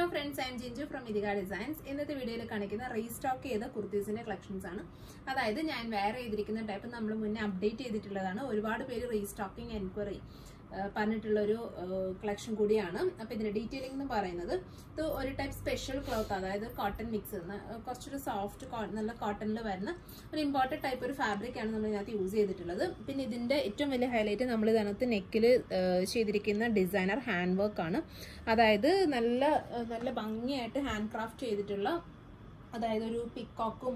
friends I am Jinju from Ithika designs ഇന്നത്തെ വീഡിയോയിൽ കാണിക്കുന്ന റീസ്റ്റോക്ക് ചെയ്ത കുർത്തീസിന്റെ കളക്ഷൻസ് ആണ് അതായത് ഞാൻ വെയർ ചെയ്തിരിക്കുന്ന ടൈപ്പ് നമ്മൾ മുന്നേ അപ്ഡേറ്റ് ചെയ്തിട്ടുള്ളതാണ് ഒരുപാട് പേര് റീസ്റ്റോക്കിംഗ് എൻക്വയറി പറഞ്ഞിട്ടുള്ള ഒരു കളക്ഷൻ കൂടിയാണ് അപ്പൊ ഇതിന്റെ ഡീറ്റെയിലിംഗ് എന്ന് പറയുന്നത് ഇത് ഒരു ടൈപ്പ് സ്പെഷ്യൽ ക്ലോത്ത് അതായത് കോട്ടൺ മിക്സ് കുറച്ചൊരു സോഫ്റ്റ് നല്ല കോട്ടണിൽ വരുന്ന ഒരു ഇമ്പോർട്ടൻറ്റ് ടൈപ്പ് ഒരു ഫാബ്രിക് ആണ് നമ്മൾ ഇതിനകത്ത് യൂസ് ചെയ്തിട്ടുള്ളത് പിന്നെ ഇതിന്റെ ഏറ്റവും വലിയ ഹൈലൈറ്റ് നമ്മൾ ഇതിനകത്ത് നെക്കിൽ ചെയ്തിരിക്കുന്ന ഡിസൈനർ ഹാൻഡ് വർക്ക് ആണ് അതായത് നല്ല നല്ല ഭംഗിയായിട്ട് ഹാൻഡ് ക്രാഫ്റ്റ് ചെയ്തിട്ടുള്ള അതായത് ഒരു പിക്കോക്കും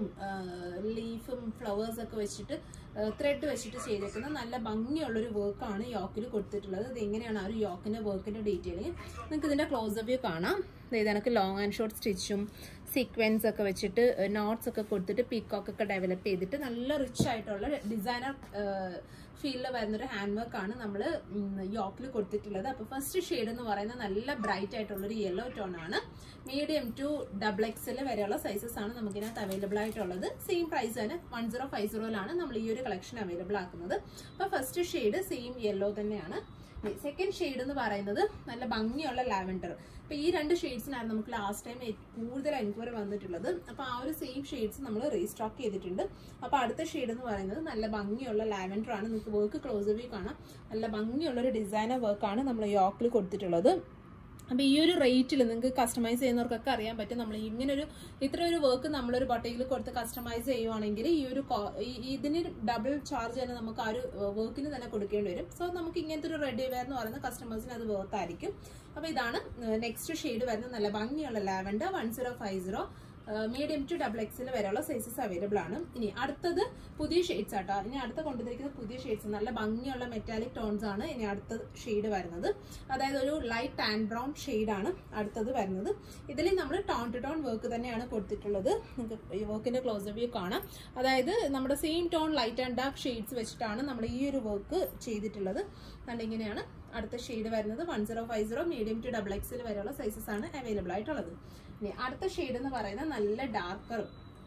ലീഫും ഫ്ലവേഴ്സ് ഒക്കെ വെച്ചിട്ട് ത്രെഡ് വെച്ചിട്ട് ചെയ്തേക്കുന്ന നല്ല ഭംഗിയുള്ളൊരു വർക്കാണ് യോക്കിൽ കൊടുത്തിട്ടുള്ളത് ഇത് എങ്ങനെയാണ് ആ ഒരു യോക്കിന്റെ വർക്കിന്റെ ഡീറ്റെയിലിംഗ് നിങ്ങൾക്ക് ഇതിന്റെ ക്ലോസ് വ്യൂ കാണാം ഇത് എനിക്ക് ലോങ് ആൻഡ് ഷോർട്ട് സ്റ്റിച്ചും സീക്വൻസ് ഒക്കെ വെച്ചിട്ട് നോട്ട്സ് ഒക്കെ കൊടുത്തിട്ട് പീക്കോക്ക് ഒക്കെ ഡെവലപ്പ് ചെയ്തിട്ട് നല്ല റിച്ച് ആയിട്ടുള്ള ഡിസൈനർ ഫീലിൽ വരുന്നൊരു ഹാൻഡ് വർക്ക് ആണ് നമ്മൾ യോക്കിൽ കൊടുത്തിട്ടുള്ളത് അപ്പോൾ ഫസ്റ്റ് ഷെയ്ഡ് എന്ന് പറയുന്നത് നല്ല ബ്രൈറ്റ് ആയിട്ടുള്ളൊരു യെല്ലോ ടോൺ ആണ് മീഡിയം ടു ഡബിൾ എക്സൽ വരെയുള്ള സൈസസ് ആണ് നമുക്കിതിനകത്ത് അവൈലബിൾ ആയിട്ടുള്ളത് സെയിം പ്രൈസ് തന്നെ വൺ സീറോ ഫൈവ് സീറോയിലാണ് നമ്മൾ ഈ ഒരു കളക്ഷൻ അവൈലബിൾ ആക്കുന്നത് അപ്പോൾ ഫസ്റ്റ് ഷെയ്ഡ് സെയിം യെല്ലോ തന്നെയാണ് സെക്കൻഡ് ഷെയ്ഡ് എന്ന് പറയുന്നത് നല്ല ഭംഗിയുള്ള ലാവൻഡർ അപ്പൊ ഈ രണ്ട് ഷെയ്ഡ്സിനാണ് നമുക്ക് ലാസ്റ്റ് ടൈം കൂടുതൽ എൻക്വയറി വന്നിട്ടുള്ളത് അപ്പൊ ആ ഒരു സെയിം ഷെയ്ഡ്സ് നമ്മൾ റീസ്റ്റോക്ക് ചെയ്തിട്ടുണ്ട് അപ്പൊ അടുത്ത ഷെയ്ഡ് എന്ന് പറയുന്നത് നല്ല ഭംഗിയുള്ള ലാവൻഡർ ആണ് നിങ്ങൾക്ക് വർക്ക് ക്ലോസ് വ്യൂ കാണാം നല്ല ഭംഗിയുള്ള ഒരു ഡിസൈനർ വർക്കാണ് നമ്മൾ യോക്കിൽ കൊടുത്തിട്ടുള്ളത് അപ്പോൾ ഈ ഒരു റേറ്റിൽ നിങ്ങൾക്ക് കസ്റ്റമൈസ് ചെയ്യുന്നവർക്കൊക്കെ അറിയാൻ പറ്റും നമ്മൾ ഇങ്ങനെ ഒരു ഇത്ര ഒരു വർക്ക് നമ്മളൊരു ബൊട്ടയിൽ കൊടുത്ത് കസ്റ്റമൈസ് ചെയ്യുവാണെങ്കിൽ ഈ ഒരു ഇതിന് ഡബിൾ ചാർജ് തന്നെ നമുക്ക് ആ ഒരു വർക്കിന് തന്നെ കൊടുക്കേണ്ടി വരും സോ നമുക്ക് ഇങ്ങനത്തെ ഒരു റെഡി വെയർ എന്ന് പറയുന്ന കസ്റ്റമേഴ്സിന് അത് വർത്ത് ആയിരിക്കും അപ്പോൾ ഇതാണ് നെക്സ്റ്റ് ഷെയ്ഡ് വരുന്ന നല്ല ഭംഗിയുള്ള lavender one zero five zero medium to double XL sizes sizes available ആണ് ഇനി അടുത്തത് പുതിയ ഷെയ്ഡ്സ് ആട്ടോ ഇനി അടുത്ത കൊണ്ടുവന്നിരിക്കുന്ന പുതിയ ഷെയ്ഡ്സ് നല്ല ഭംഗിയുള്ള മെറ്റാലിക് ടോൺസ് ആണ് ഇനി അടുത്ത ഷെയ്ഡ് വരുന്നത് അതായത് ഒരു ലൈറ്റ് ടാൻ ബ്രൗൺ ആണ് അടുത്തത് വരുന്നത് ഇതിൽ നമ്മൾ ടോൺ ടു ടോൺ വർക്ക് തന്നെയാണ് കൊടുത്തിട്ടുള്ളത് നിങ്ങൾക്ക് ഈ വർക്കിന്റെ ക്ലോസ് വ്യൂ കാണാം അതായത് നമ്മുടെ same tone light and dark shades വെച്ചിട്ടാണ് നമ്മൾ ഈ ഒരു വർക്ക് ചെയ്തിട്ടുള്ളത് അതുകൊണ്ട് ഇങ്ങനെയാണ് അടുത്ത ഷെയ്ഡ് വരുന്നത് one zero five zero medium to double XL sizes sizes ആണ് അവൈലബിൾ ആയിട്ടുള്ളത് ഇനി അടുത്ത ഷെയ്ഡ് എന്ന് പറയുന്നത് നല്ല ഡാർക്കർ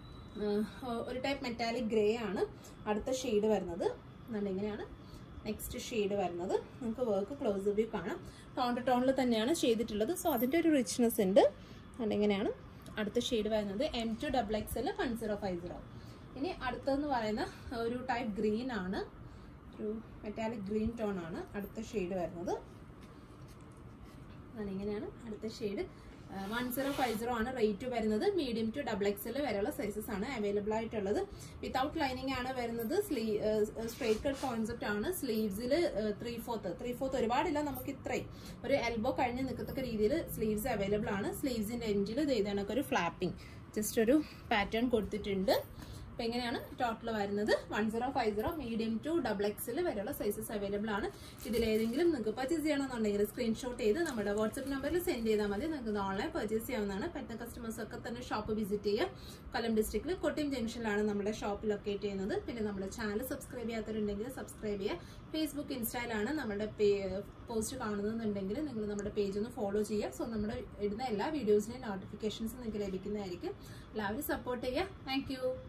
ഒരു ടൈപ്പ് മെറ്റാലിക് ഗ്രേ ആണ് അടുത്ത ഷെയ്ഡ് വരുന്നത് നല്ല ഇങ്ങനെയാണ് നെക്സ്റ്റ് ഷെയ്ഡ് വരുന്നത് നമുക്ക് വർക്ക് ക്ലോസ് വ്യൂ കാണാം ടോൺ ടു ടോണിൽ തന്നെയാണ് ചെയ്തിട്ടുള്ളത് സോ അതിൻ്റെ ഒരു റിച്ച്നെസ് ഉണ്ട് ഇങ്ങനെയാണ് അടുത്ത ഷെയ്ഡ് വരുന്നത് M to double X L one zero five zero ഇനി അടുത്തതെന്ന് പറയുന്ന ഒരു ടൈപ്പ് ഗ്രീൻ ആണ് ഒരു മെറ്റാലിക് ഗ്രീൻ ടോൺ ആണ് അടുത്ത ഷെയ്ഡ് വരുന്നത് ഇങ്ങനെയാണ് അടുത്ത shade one zero five zero ആണ് റേറ്റ് വരുന്നത് മീഡിയം ടു ഡബിൾ എക്സൽ വരെയുള്ള സൈസസ് ആണ് അവൈലബിൾ ആയിട്ടുള്ളത് വിത്തൗട്ട് ലൈനിങ് ആണ് വരുന്നത് സ്ലീ സ്ട്രേറ്റ് കട്ട് കോൺസെപ്റ്റ് ആണ് സ്ലീവ്സിൽ ത്രീ ഫോർത്ത് ത്രീ ഫോർത്ത് ഒരുപാടില്ല നമുക്ക് ഇത്രയും ഒരു എൽബോ കഴിഞ്ഞ് നിൽക്കത്തക്ക രീതിയിൽ സ്ലീവ്സ് അവൈലബിൾ ആണ് സ്ലീവ്സിന്റെ എൻഡിൽ ഇത് ഒരു ഫ്ലാപ്പിംഗ് ജസ്റ്റ് ഒരു പാറ്റേൺ കൊടുത്തിട്ടുണ്ട് അപ്പം എങ്ങനെയാണ് ടോട്ടൽ വരുന്നത് one zero five zero medium to double XL sizes sizes available ആണ് ഇതിലേതെങ്കിലും നിങ്ങൾക്ക് പർച്ചേസ് ചെയ്യണമെന്നുണ്ടെങ്കിൽ സ്ക്രീൻഷോട്ട് ചെയ്ത് നമ്മുടെ വാട്സപ്പ് നമ്പറിൽ സെൻഡ് ചെയ്താൽ മതി നിങ്ങൾക്ക് ഓൺലൈൻ പർച്ചേസ് ചെയ്യാവുന്നതാണ് പറ്റുന്ന കസ്റ്റമേഴ്സ് ഒക്കെ തന്നെ ഷോപ്പ് വിസിറ്റ് ചെയ്യുക കൊല്ലം ഡിസ്ട്രിക്റ്റിൽ കൊട്ടിയം ജംഗ്ഷനിലാണ് നമ്മുടെ ഷോപ്പ് ലൊക്കേറ്റ് ചെയ്യുന്നത് പിന്നെ നമ്മുടെ ചാനൽ സബ്സ്ക്രൈബ് ചെയ്യാത്തവരുണ്ടെങ്കിൽ സബ്സ്ക്രൈബ് ചെയ്യുക ഫേസ്ബുക്ക് ഇൻസ്റ്റയിലാണ് നമ്മുടെ പോസ്റ്റ് കാണുന്നുണ്ടെങ്കിൽ നിങ്ങൾ നമ്മുടെ പേജ് ഒന്ന് ഫോളോ ചെയ്യുക സോ നമ്മുടെ ഇടുന്ന എല്ലാ വീഡിയോസിൻ്റെയും നോട്ടിഫിക്കേഷൻസ് നിങ്ങൾക്ക് ലഭിക്കുന്നതായിരിക്കും എല്ലാവരും സപ്പോർട്ട് ചെയ്യുക താങ്ക്